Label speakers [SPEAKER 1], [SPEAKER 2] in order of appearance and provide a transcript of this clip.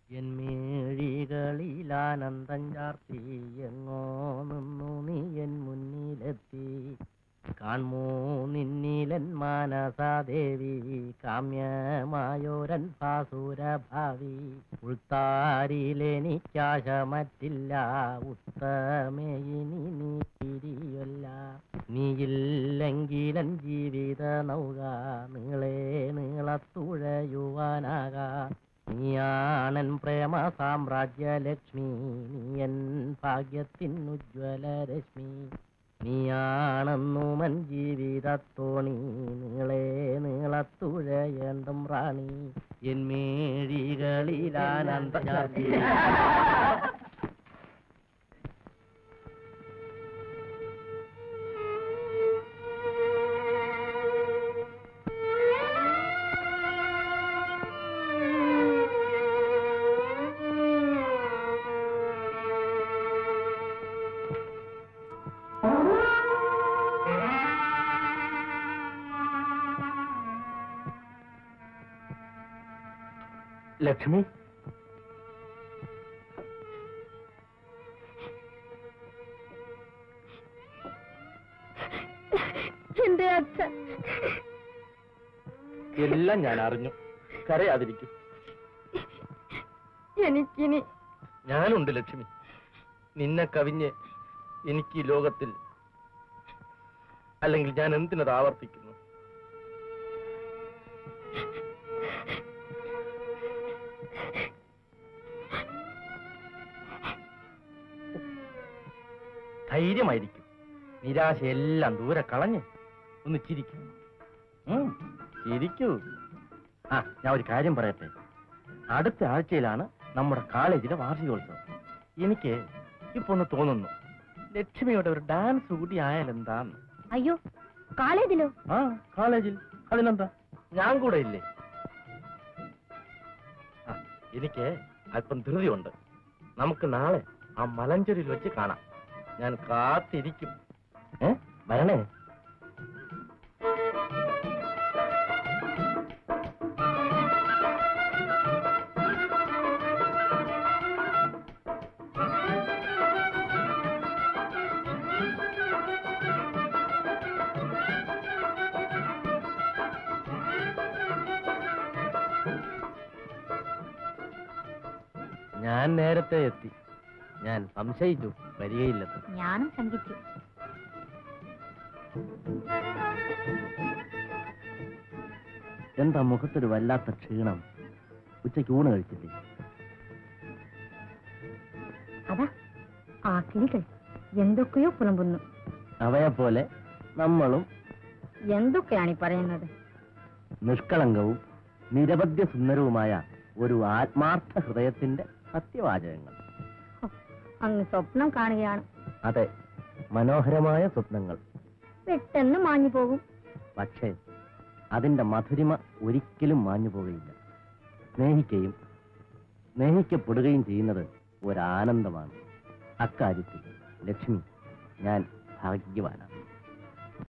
[SPEAKER 1] എന്മേഴികളിൽ ആനന്ദം ചാർത്തി എങ്ങോ നിന്നു നീ എൻ മുന്നിലെത്തി കാൺമൂ നിന്നിലൻ മാനസാദേവി കാമ്യമായോരൻ ഭാസുരഭാവി ഉൾത്താരിലെനിക്കാശ മറ്റില്ല ഉത്തമേയിനി നീ തിരിയൊല്ല നീയില്ലെങ്കിലൻ ജീവിത നൗക നീളെ നീളത്തുഴയുവാനാകാ നീയാണൻ പ്രേമ സാമ്രാജ്യ ലക്ഷ്മി നീയൻ ഭാഗ്യത്തിനുജ്വല രശ്മി നീയാണെന്നു മൻ ജീവിതത്തോണി നീളെ നീളത്തുഴയണ്ടും റാണി എന്മേഴികളിലാനന്ദ ലക്ഷ്മി
[SPEAKER 2] എന്റെ അച്ഛൻ
[SPEAKER 1] എല്ലാം ഞാൻ അറിഞ്ഞു കരയാതിരിക്കും
[SPEAKER 2] എനിക്കിനി
[SPEAKER 1] ഞാനുണ്ട് ലക്ഷ്മി നിന്നെ കവിഞ്ഞ് എനിക്ക് ഈ ലോകത്തിൽ അല്ലെങ്കിൽ ഞാൻ എന്തിനത് ആവർത്തിക്കുന്നു ധൈര്യമായിരിക്കും നിരാശയെല്ലാം ദൂരെ കളഞ്ഞ് ഒന്ന് ചിരിക്കും ഉം, ചിരിക്കൂ ആ ഞാൻ ഒരു കാര്യം പറയട്ടെ അടുത്ത ആഴ്ചയിലാണ് നമ്മുടെ കോളേജിലെ വാർഷികോത്സവം എനിക്ക് ഇപ്പൊ ഒന്ന് തോന്നുന്നു ലക്ഷ്മിയുടെ ഒരു ഡാൻസ് കൂടി ആയാൽ എന്താന്ന്
[SPEAKER 2] അയ്യോ കോളേജിലോ
[SPEAKER 1] ആ കോളേജിൽ അതിനെന്താ ഞാൻ കൂടെ ഇല്ലേ ആ, എനിക്ക് അല്പം ധൃതിയുണ്ട് നമുക്ക് നാളെ ആ മലഞ്ചേരിയിൽ വെച്ച് കാണാം ഞാൻ കാത്തിരിക്കും ഏ വരണേ ഞാൻ നേരത്തെ എത്തി ഞാൻ സംശയിച്ചു വരികയില്ലെന്ന്
[SPEAKER 2] ഞാനും ശങ്കിച്ചു
[SPEAKER 1] എന്താ മുഖത്തൊരു വല്ലാത്ത ക്ഷീണം ഉച്ചയ്ക്ക് ഊണ് കഴിച്ചില്ലേ
[SPEAKER 2] അതാ ആ കിളികൾ എന്തൊക്കെയോ പുലമ്പുന്നു
[SPEAKER 1] അവയെ പോലെ നമ്മളും
[SPEAKER 2] എന്തൊക്കെയാണ് ഈ പറയുന്നത്
[SPEAKER 1] നിഷ്കളങ്കവും നിരവധ്യ സുന്ദരവുമായ ഒരു ആത്മാർത്ഥ ഹൃദയത്തിന്റെ സത്യവാചകങ്ങൾ
[SPEAKER 2] ഹോ, അങ്ങ് സ്വപ്നം കാണുകയാണ്
[SPEAKER 1] അതെ മനോഹരമായ സ്വപ്നങ്ങൾ
[SPEAKER 2] പെട്ടെന്ന് മാഞ്ഞു പോകും
[SPEAKER 1] പക്ഷേ അതിന്റെ മധുരിമ ഒരിക്കലും മാഞ്ഞു പോകുകയില്ല സ്നേഹിക്കുകയും സ്നേഹിക്കപ്പെടുകയും ചെയ്യുന്നത് ഒരാനന്ദമാണ് അക്കാര്യത്തിൽ ലക്ഷ്മി ഞാൻ ഭാഗ്യവാനാണ്